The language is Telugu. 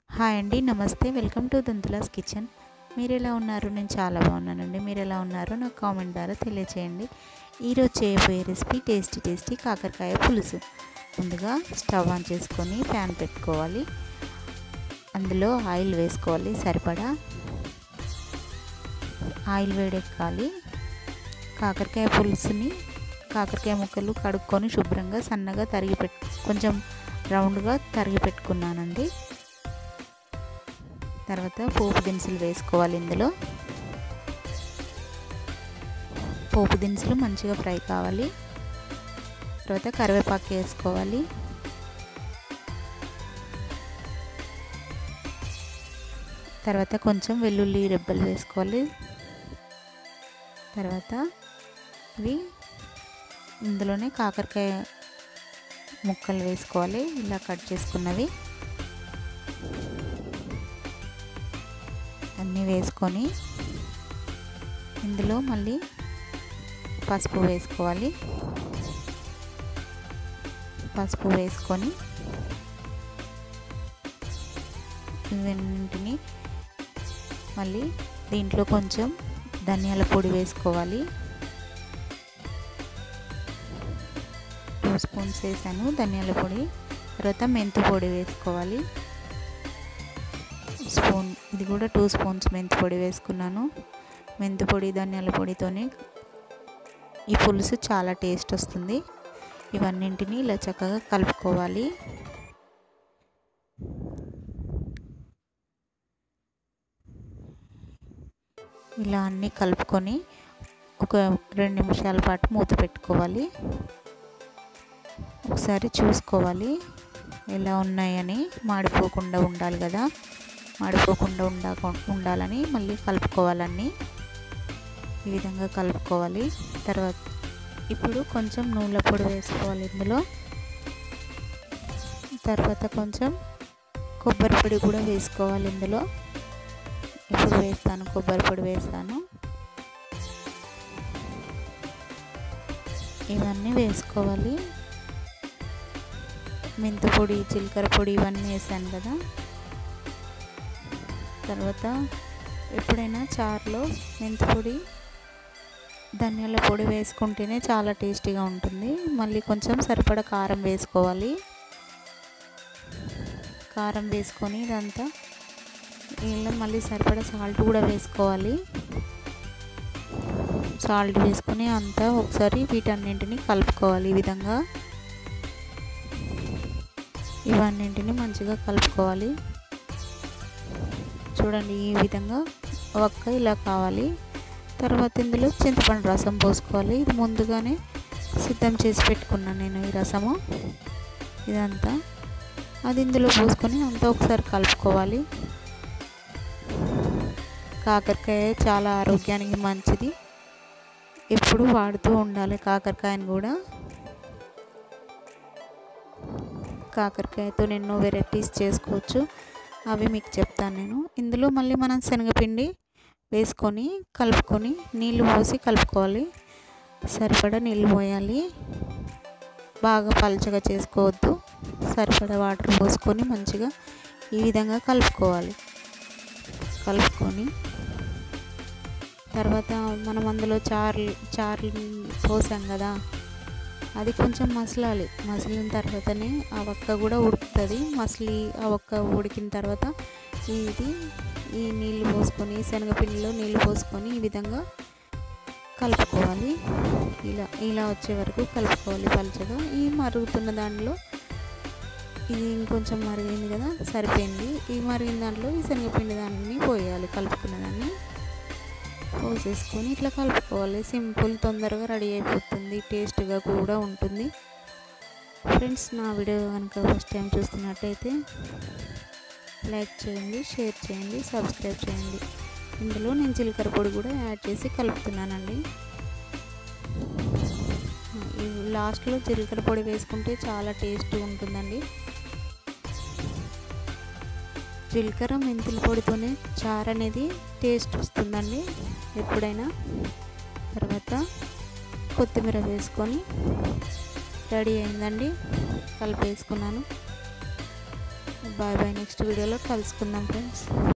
హాయ్ అండి నమస్తే వెల్కమ్ టు దంతులాస్ కిచెన్ మీరు ఎలా ఉన్నారు నేను చాలా బాగున్నానండి మీరు ఎలా ఉన్నారో నాకు కామెంట్ ద్వారా తెలియచేయండి ఈరోజు చేయబోయే రెసిపీ టేస్టీ టేస్టీ కాకరకాయ పులుసు ముందుగా స్టవ్ ఆన్ చేసుకొని ప్యాన్ పెట్టుకోవాలి అందులో ఆయిల్ వేసుకోవాలి సరిపడా ఆయిల్ వేడెక్కాలి కాకరకాయ పులుసుని కాకరకాయ ముక్కలు కడుక్కొని శుభ్రంగా సన్నగా తరిగి పెట్టు కొంచెం రౌండ్గా తరిగి పెట్టుకున్నానండి తర్వాత పోపు దినుసులు వేసుకోవాలి ఇందులో పోపు దినుసులు మంచిగా ఫ్రై కావాలి తర్వాత కరివేపాకు వేసుకోవాలి తర్వాత కొంచెం వెల్లుల్లి రెబ్బలు వేసుకోవాలి తర్వాత ఇవి ఇందులోనే కాకరకాయ ముక్కలు వేసుకోవాలి ఇలా కట్ చేసుకున్నవి అన్నీ వేసుకొని ఇందులో మళ్ళీ పసుపు వేసుకోవాలి పసుపు వేసుకొని ఇవన్నింటిని మళ్ళీ దీంట్లో కొంచెం ధనియాల పొడి వేసుకోవాలి టూ స్పూన్స్ వేసాను ధనియాల పొడి తర్వాత మెంతి పొడి వేసుకోవాలి స్పూన్ ఇది కూడా టూ స్పూన్స్ మెంతి పొడి వేసుకున్నాను మెంతి పొడి ధనియాల పొడితోనే ఈ పులుసు చాలా టేస్ట్ వస్తుంది ఇవన్నింటినీ ఇలా చక్కగా కలుపుకోవాలి ఇలా అన్నీ కలుపుకొని ఒక రెండు నిమిషాల పాటు మూత పెట్టుకోవాలి ఒకసారి చూసుకోవాలి ఎలా ఉన్నాయని మాడిపోకుండా ఉండాలి కదా మాడిపోకుండా ఉండా ఉండాలని మళ్ళీ కలుపుకోవాలన్నీ ఈ విధంగా కలుపుకోవాలి తర్వాత ఇప్పుడు కొంచెం నూనె పొడి వేసుకోవాలి ఇందులో తర్వాత కొంచెం కొబ్బరి పొడి కూడా వేసుకోవాలి ఇందులో ఇప్పుడు వేస్తాను కొబ్బరి పొడి వేస్తాను ఇవన్నీ వేసుకోవాలి మెంతి పొడి జీలకర్ర పొడి ఇవన్నీ వేసాను కదా తర్వాత ఎప్పుడైనా చారులో మెంతి పొడి ధనియాల పొడి వేసుకుంటేనే చాలా టేస్టీగా ఉంటుంది మళ్ళీ కొంచెం సరిపడా కారం వేసుకోవాలి కారం వేసుకొని ఇదంతా ఇలా మళ్ళీ సరిపడా సాల్ట్ కూడా వేసుకోవాలి సాల్ట్ వేసుకొని అంతా ఒకసారి వీటన్నింటిని కలుపుకోవాలి ఈ విధంగా ఇవన్నింటిని మంచిగా కలుపుకోవాలి చూడండి ఈ విధంగా ఒక్క ఇలా కావాలి తర్వాత ఇందులో చింతపండు రసం పోసుకోవాలి ఇది ముందుగానే సిద్ధం చేసి పెట్టుకున్నాను నేను ఈ రసము ఇదంతా అది ఇందులో పోసుకొని అంతా ఒకసారి కలుపుకోవాలి కాకరకాయ చాలా ఆరోగ్యానికి మంచిది ఎప్పుడు వాడుతూ ఉండాలి కాకరకాయని కూడా కాకరకాయతో ఎన్నో వెరైటీస్ చేసుకోవచ్చు అవి మీకు చెప్తాను నేను ఇందులో మళ్ళీ మనం శనగపిండి వేసుకొని కలుపుకొని నీళ్ళు పోసి కలుపుకోవాలి సరిపడా నీళ్ళు పోయాలి బాగా పలచగా చేసుకోవద్దు సరిపడా వాటర్ పోసుకొని మంచిగా ఈ విధంగా కలుపుకోవాలి కలుపుకొని తర్వాత మనం అందులో చార్లు చార్లు పోసాం కదా అది కొంచెం మసలాలి మసిలిన తర్వాతనే ఆ ఒక్క కూడా ఉడుకుతుంది మసిలి ఆ ఒక్క ఉడికిన తర్వాత ఇది ఈ నీళ్ళు పోసుకొని శనగపిండిలో నీళ్ళు పోసుకొని ఈ విధంగా కలుపుకోవాలి ఇలా ఇలా వచ్చే వరకు కలుపుకోవాలి పలుచగా ఈ మరుగుతున్న దాంట్లో ఇది ఇంకొంచెం మరిగింది కదా సరిపోయింది ఈ మరిగిన దాంట్లో ఈ శనగపిండి దాన్ని పోయాలి కలుపుకున్న దాన్ని పోసేసుకొని ఇట్లా కలుపుకోవాలి సింపుల్ తొందరగా రెడీ అయిపోతుంది టేస్ట్గా కూడా ఉంటుంది ఫ్రెండ్స్ నా వీడియో కనుక ఫస్ట్ టైం చూస్తున్నట్టయితే లైక్ చేయండి షేర్ చేయండి సబ్స్క్రైబ్ చేయండి ఇందులో నేను జీలకర్ర పొడి కూడా యాడ్ చేసి కలుపుతున్నానండి లాస్ట్లో జీలకర్ర పొడి వేసుకుంటే చాలా టేస్ట్ ఉంటుందండి జీలకర్ర మెంతుల పొడితోనే చారు అనేది టేస్ట్ వస్తుందండి ఎప్పుడైనా తర్వాత కొత్తిమీర వేసుకొని రెడీ అయిందండి కలిపేసుకున్నాను బాయ్ బాయ్ నెక్స్ట్ వీడియోలో కలుసుకుందాం ఫ్రెండ్స్